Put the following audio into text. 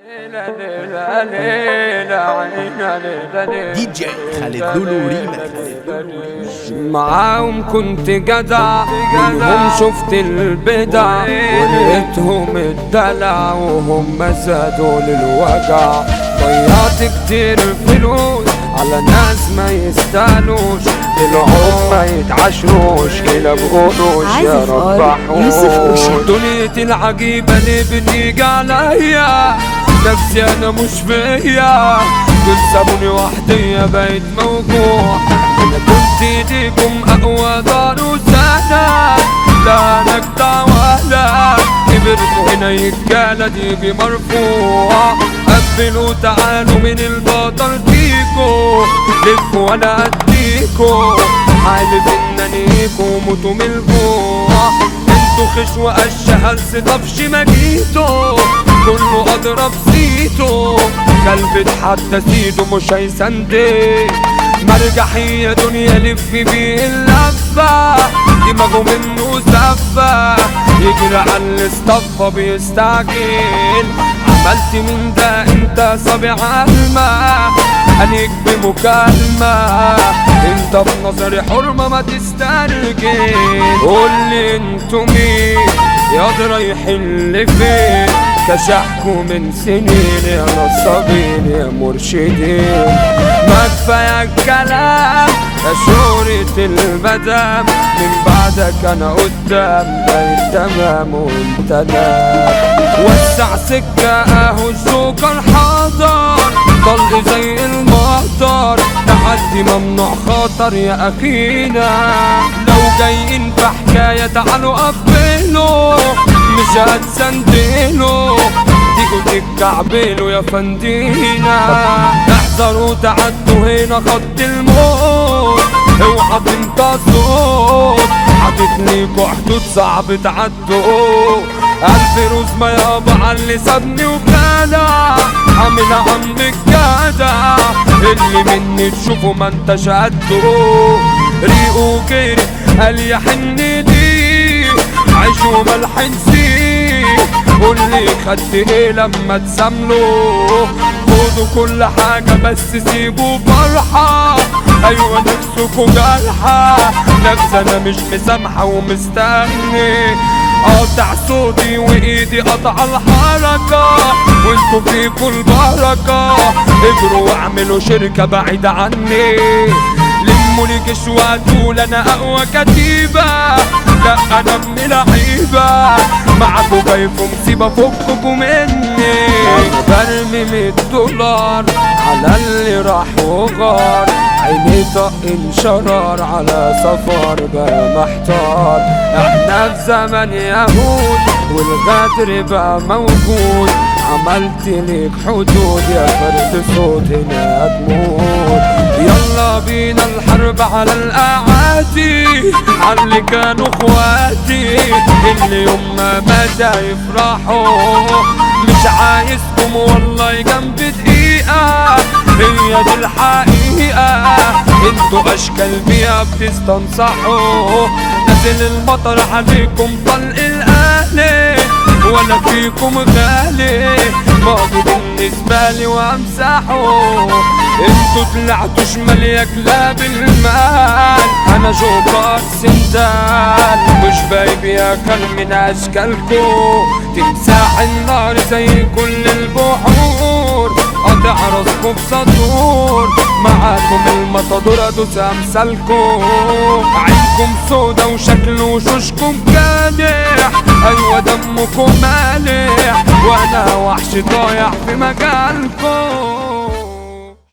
دي جي خالد لولو ريمكس معاهم كنت جدع منهم شفت البدع ولقيتهم الدلع وهم زادوا للوجع ضيعت كتير فلوس على ناس ما يستاهلوش العود ما يتعشروش كده بقولوش يا عازف رب آر يوسف حوش أوشا. دنيتي العجيبة اللي بتيجي عليا نفسي انا مش فيا دول سابوني وحدي بقيت موجوع انا كنت ايديكم اقوى دار وسند لا انا اجدع ولا كبرت هنا يتجالى يجي مرفوع قبلوا تعالوا من البطل فيكو لفوا وانا اديكو حالف اننيكو موتوا من الجوع انتوا خش وقش هلس طفش ما جيتوا كله اضرب سيتو كلب حتى سيده مش هيسندي مرجحية دنيا لف بيه اللفة دماغه منه زفة يجري على الاصطفى بيستعجل عملت من ده انت صابع علمة عليك بمكالمة انت في نظري حرمة ما تسترجل قول لي انتوا مين يا رايحين لفين كشحكوا من سنين يا نصابين يا مرشدين ما كفاية الكلام يا شهرة المدام من بعدك انا قدام بقيت تمام وانت نام وسع سكة اهو الجوكر حاضر طلق زي المطر تحدي ممنوع خطر يا اخينا لو جايين في حكاية تعالوا قبلوا مش هتسندلوا تيجوا تتكعبلوا يا فندينا احذروا تعدوا هنا خط الموت اوعى تنتصوا حاطط ليكوا حدود صعب تعدوا ألف روز ما يابا على اللي سابني وكذا عامل عمك جدع اللي مني تشوفه ما انتش قده ريقه كيري قال يا حنتي عيش وملح نسيه قول لي خدت ايه لما تسامله خدوا كل حاجة بس سيبوا فرحة ايوه نفسكوا جرحة نفس انا مش مسامحة ومستني قاطع صوتي وايدي قطع الحركة وانتوا فيكوا البركة اجروا واعملوا شركة بعيدة عني لموا لي جيش وهتقول انا اقوى كتيبة لا انا ابن لعيبة معاكوا جايكم مصيبة فككوا مني برمي مية دولار على اللي راح وغار عيني طق انشرار على سفر بقى محتار احنا في زمن يهود والغدر بقى موجود عملت ليك حدود يا فرد صوت هنا هتموت يلا بينا الحرب على الاعادي على اللي كانوا اخواتي اللي يوم ما متى يفرحوا مش عايزكم والله جنب دقيقة هي دي الحقيقة انتوا اشكال بيها بتستنصحوا نازل المطر عليكم طلق الاهلي ولا فيكم غالي ماضي بالنسبة لي وامسحه انتوا طلعتوا شمال يا كلاب المال انا جوكر سندال مش بايب يا كل من اشكالكو تمساح النار زي كل البحور قطع راسكم بسطور معاكم المطادور ادوس امثالكم عينكم سودا وشكل وشوشكم جانح ايوه دمكم مالح وانا وحش ضايع في مجالكم